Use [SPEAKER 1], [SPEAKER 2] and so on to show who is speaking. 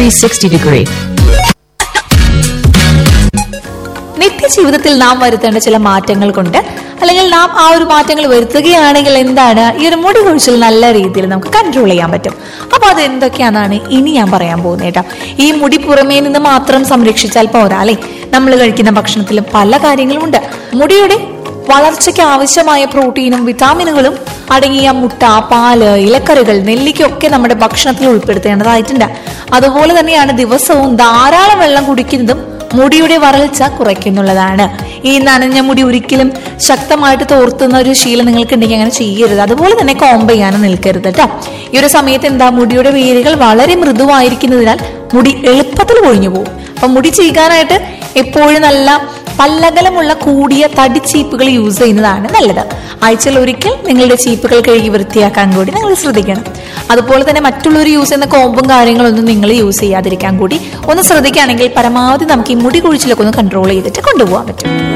[SPEAKER 1] 360 degree.
[SPEAKER 2] നിത്യജീവിതത്തിൽ നാം വരുത്തേണ്ട ചില മാറ്റങ്ങൾ കൊണ്ട് അല്ലെങ്കിൽ നാം ആ ഒരു മാറ്റങ്ങൾ വരുത്തുകയാണെങ്കിൽ എന്താണ് ഈ ഒരു മുടി കൊഴിച്ചിൽ നല്ല രീതിയിൽ നമുക്ക് കൺട്രോൾ ചെയ്യാൻ പറ്റും അപ്പൊ അത് എന്തൊക്കെയാണെന്നാണ് ഇനി ഞാൻ പറയാൻ പോകുന്നത് കേട്ടോ ഈ മുടി പുറമേ നിന്ന് മാത്രം സംരക്ഷിച്ചാൽ പോരാ അല്ലെ നമ്മൾ കഴിക്കുന്ന ഭക്ഷണത്തിൽ പല കാര്യങ്ങളുമുണ്ട് മുടിയുടെ വളർച്ചയ്ക്ക് ആവശ്യമായ പ്രോട്ടീനും വിറ്റാമിനുകളും അടങ്ങിയ മുട്ട പാല് ഇലക്കറികൾ നെല്ലിക്കൊക്കെ നമ്മുടെ ഭക്ഷണത്തിൽ ഉൾപ്പെടുത്തേണ്ടതായിട്ടുണ്ട് അതുപോലെ തന്നെയാണ് ദിവസവും ധാരാളം വെള്ളം കുടിക്കുന്നതും മുടിയുടെ വരൾച്ച കുറയ്ക്കുന്നുള്ളതാണ് ഈ നനഞ്ഞ മുടി ഒരിക്കലും ശക്തമായിട്ട് തോർത്തുന്ന ഒരു ശീലം നിങ്ങൾക്ക് ഉണ്ടെങ്കിൽ അങ്ങനെ ചെയ്യരുത് അതുപോലെ തന്നെ കോംബ് ചെയ്യാനും നിൽക്കരുത് കേട്ടോ ഈ ഒരു സമയത്ത് എന്താ മുടിയുടെ വേരുകൾ വളരെ മൃദുവായിരിക്കുന്നതിനാൽ മുടി എളുപ്പത്തിൽ പൊഴിഞ്ഞു പോകും അപ്പൊ മുടി ചീകാനായിട്ട് എപ്പോഴും നല്ല പല്ലകലമുള്ള കൂടിയ തടി ചീപ്പുകൾ യൂസ് ചെയ്യുന്നതാണ് നല്ലത് ആഴ്ചയിൽ ഒരിക്കൽ നിങ്ങളുടെ ചീപ്പുകൾ കഴുകി വൃത്തിയാക്കാൻ കൂടി നിങ്ങൾ ശ്രദ്ധിക്കണം അതുപോലെ തന്നെ മറ്റുള്ളവർ യൂസ് ചെയ്യുന്ന കോമ്പും കാര്യങ്ങളൊന്നും നിങ്ങൾ യൂസ് ചെയ്യാതിരിക്കാൻ കൂടി ഒന്ന് ശ്രദ്ധിക്കുകയാണെങ്കിൽ പരമാവധി നമുക്ക് ഈ മുടി കൊഴിച്ചിലൊക്കെ ഒന്ന് കൺട്രോൾ ചെയ്തിട്ട് കൊണ്ടുപോകാൻ പറ്റും